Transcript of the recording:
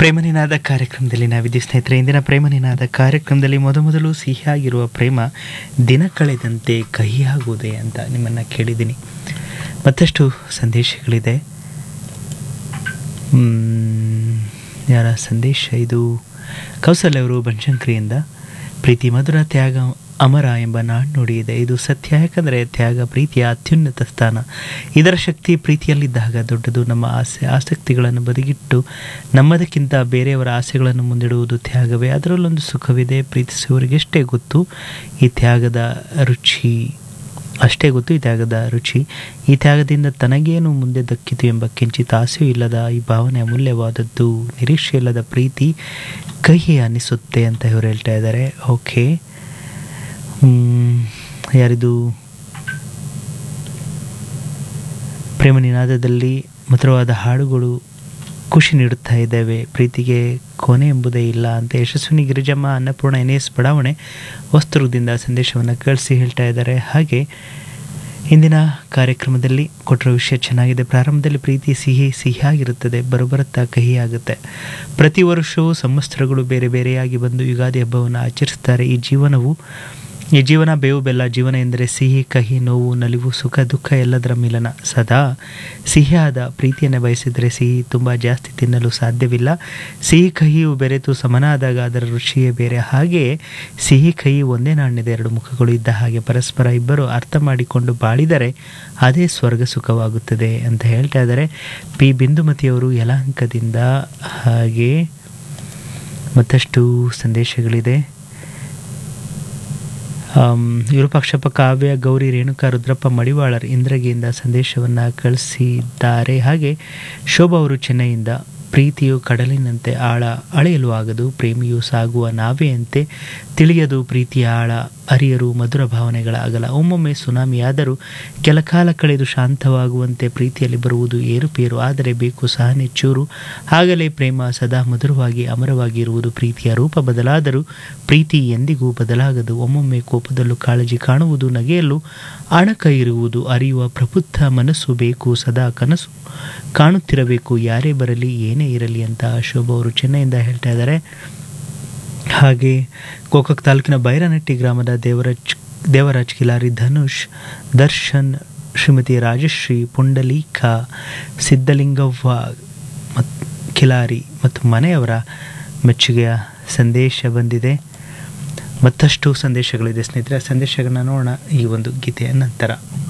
ಪ್ರೇಮನಿನಾದ ಕಾರ್ಯಕ್ರಮದಲ್ಲಿ ನಾವಿದ್ದೀವಿ ಸ್ನೇಹಿತರೆ ಇಂದಿನ ಪ್ರೇಮನಿನಾದ ಕಾರ್ಯಕ್ರಮದಲ್ಲಿ ಮೊದಮೊದಲು ಸಿಹಿಯಾಗಿರುವ ಪ್ರೇಮ ದಿನ ಕಳೆದಂತೆ ಕಹಿಯಾಗುವುದೇ ಅಂತ ನಿಮ್ಮನ್ನು ಕೇಳಿದ್ದೀನಿ ಮತ್ತಷ್ಟು ಸಂದೇಶಗಳಿದೆ ಮ್, ಯಾರ ಸಂದೇಶ ಇದು ಕೌಸಲ್ಯ ಅವರು ಬನಶಂಕರಿಯಿಂದ ಪ್ರೀತಿ ಮಧುರ ತ್ಯಾಗ ಅಮರ ಎಂಬ ನಾಣ್ಣುಡಿ ಇದೆ ಇದು ಸತ್ಯ ಯಾಕಂದರೆ ತ್ಯಾಗ ಪ್ರೀತಿಯ ಅತ್ಯುನ್ನತ ಸ್ಥಾನ ಇದರ ಶಕ್ತಿ ಪ್ರೀತಿಯಲ್ಲಿದ್ದಾಗ ದೊಡ್ಡದು ನಮ್ಮ ಆಸೆ ಆಸಕ್ತಿಗಳನ್ನು ಬದಿಗಿಟ್ಟು ನಮ್ಮದಕ್ಕಿಂತ ಬೇರೆಯವರ ಆಸೆಗಳನ್ನು ಮುಂದಿಡುವುದು ತ್ಯಾಗವೇ ಅದರಲ್ಲೊಂದು ಸುಖವಿದೆ ಪ್ರೀತಿಸುವವರಿಗೆಷ್ಟೇ ಗೊತ್ತು ಈ ತ್ಯಾಗದ ರುಚಿ ಅಷ್ಟೇ ಗೊತ್ತು ಈ ತ್ಯಾಗದ ರುಚಿ ಈ ತ್ಯಾಗದಿಂದ ತನಗೇನು ಮುಂದೆ ದಕ್ಕಿತು ಎಂಬ ಕಿಂಚಿತ್ ಆಸೆಯೂ ಇಲ್ಲದ ಈ ಭಾವನೆ ಅಮೂಲ್ಯವಾದದ್ದು ನಿರೀಕ್ಷೆ ಇಲ್ಲದ ಪ್ರೀತಿ ಕಹಿ ಅನ್ನಿಸುತ್ತೆ ಅಂತ ಇವರು ಹೇಳ್ತಾ ಇದ್ದಾರೆ ಓಕೆ ಹ್ಮ್, ಯಾರಿದು ಪ್ರೇಮ ನಿನಾದದಲ್ಲಿ ಮಧುರವಾದ ಹಾಡುಗಳು ಖುಷಿ ನೀಡುತ್ತಾ ಇದ್ದಾವೆ ಪ್ರೀತಿಗೆ ಕೊನೆ ಎಂಬುದೇ ಇಲ್ಲ ಅಂತ ಯಶಸ್ವಿನಿ ಗಿರಿಜಮ್ಮ ಅನ್ನಪೂರ್ಣ ಎನ್ ಎಸ್ ಬಡಾವಣೆ ವಸ್ತುರ್ಗದಿಂದ ಸಂದೇಶವನ್ನು ಕಳಿಸಿ ಹೇಳ್ತಾ ಇದ್ದಾರೆ ಹಾಗೆ ಇಂದಿನ ಕಾರ್ಯಕ್ರಮದಲ್ಲಿ ಕೊಟ್ಟಿರೋ ವಿಷಯ ಚೆನ್ನಾಗಿದೆ ಪ್ರಾರಂಭದಲ್ಲಿ ಪ್ರೀತಿ ಸಿಹಿ ಸಿಹಿಯಾಗಿರುತ್ತದೆ ಬರುಬರುತ್ತಾ ಕಹಿಯಾಗುತ್ತೆ ಪ್ರತಿ ವರ್ಷವೂ ಸಂವತ್ಸರಗಳು ಬೇರೆ ಬೇರೆಯಾಗಿ ಬಂದು ಯುಗಾದಿ ಹಬ್ಬವನ್ನು ಆಚರಿಸ್ತಾರೆ ಈ ಜೀವನವು ಈ ಜೀವನ ಬೇವು ಬೆಲ್ಲ ಜೀವನ ಎಂದರೆ ಸಿಹಿ ಕಹಿ ನೋವು ನಲಿವು ಸುಖ ದುಃಖ ಎಲ್ಲದರ ಮಿಲನ ಸದಾ ಸಿಹಿಯಾದ ಪ್ರೀತಿಯನ್ನು ಬಯಸಿದರೆ ಸಿಹಿ ತುಂಬ ಜಾಸ್ತಿ ತಿನ್ನಲು ಸಾಧ್ಯವಿಲ್ಲ ಸಿಹಿ ಕಹಿಯು ಬೆರೆತು ಸಮನಾದಾಗ ಅದರ ರುಚಿಯೇ ಬೇರೆ ಹಾಗೆಯೇ ಸಿಹಿ ಕಹಿ ಒಂದೇ ನಾಣ್ಯದ ಎರಡು ಮುಖಗಳು ಇದ್ದ ಹಾಗೆ ಪರಸ್ಪರ ಇಬ್ಬರು ಅರ್ಥ ಮಾಡಿಕೊಂಡು ಬಾಳಿದರೆ ಅದೇ ಸ್ವರ್ಗ ಸುಖವಾಗುತ್ತದೆ ಅಂತ ಹೇಳ್ತಾ ಇದ್ದಾರೆ ಪಿ ಬಿಂದುಮತಿಯವರು ಯಲಾಂಕದಿಂದ ಹಾಗೆ ಮತ್ತಷ್ಟು ಸಂದೇಶಗಳಿದೆ ಆಮ್, ವಿರೂಪಾಕ್ಷಪ್ಪ ಕಾವ್ಯ ಗೌರಿ ರೇಣುಕಾ ರುದ್ರಪ್ಪ ಮಡಿವಾಳರ್ ಇಂದ್ರಗಿಯಿಂದ ಸಂದೇಶವನ್ನು ಕಳಿಸಿದ್ದಾರೆ ಹಾಗೆ ಶೋಭಾ ಅವರು ಚೆನ್ನೈಯಿಂದ ಪ್ರೀತಿಯು ಕಡಲಿನಂತೆ ಆಳ ಅಳೆಯಲು ಆಗದು ಪ್ರೇಮಿಯು ಸಾಗುವ ನಾವೆಯಂತೆ ತಿಳಿಯದು ಪ್ರೀತಿಯ ಆಳ ಅರಿಯರು ಮಧುರ ಭಾವನೆಗಳ ಅಗಲ ಒಮ್ಮೊಮ್ಮೆ ಸುನಾಮಿಯಾದರೂ ಕೆಲ ಕಾಲ ಕಳೆದು ಶಾಂತವಾಗುವಂತೆ ಪ್ರೀತಿಯಲ್ಲಿ ಬರುವುದು ಏರುಪೇರು ಆದರೆ ಬೇಕು ಸಹನೆ ಚೂರು ಆಗಲೇ ಪ್ರೇಮ ಸದಾ ಮಧುರವಾಗಿ ಅಮರವಾಗಿ ಇರುವುದು ಪ್ರೀತಿಯ ರೂಪ ಬದಲಾದರೂ ಪ್ರೀತಿ ಎಂದಿಗೂ ಬದಲಾಗದು ಒಮ್ಮೊಮ್ಮೆ ಕೋಪದಲ್ಲೂ ಕಾಳಜಿ ಕಾಣುವುದು ನಗೆಯಲ್ಲೂ ಅಣಕ ಇರುವುದು ಅರಿಯುವ ಪ್ರಬುದ್ಧ ಮನಸ್ಸು ಬೇಕು ಸದಾ ಕನಸು ಕಾಣುತ್ತಿರಬೇಕು ಯಾರೇ ಬರಲಿ ಏನೇ ಇರಲಿ ಅಂತ ಶೋಭಾ ಅವರು ಚೆನ್ನೈಯಿಂದ ಹೇಳ್ತಾ ಇದ್ದಾರೆ ಹಾಗೆ ಗೋಕಾಕ್ ತಾಲೂಕಿನ ಬೈರನಟ್ಟಿ ಗ್ರಾಮದ ದೇವರಾಜ್ ದೇವರಾಜ್ ಕಿಲಾರಿ ಧನುಷ್ ದರ್ಶನ್ ಶ್ರೀಮತಿ ರಾಜಶ್ರೀ ಪುಂಡಲೀಕ ಸಿದ್ಧಲಿಂಗವ್ವ ಮತ್ ಕಿಲಾರಿ ಮತ್ತು ಮನೆಯವರ ಮೆಚ್ಚುಗೆಯ ಸಂದೇಶ ಬಂದಿದೆ ಮತ್ತಷ್ಟು ಸಂದೇಶಗಳಿದೆ ಸ್ನೇಹಿತರೆ ಆ ಸಂದೇಶಗಳನ್ನ ನೋಡೋಣ ಈ ಒಂದು ಗೀತೆಯ ನಂತರ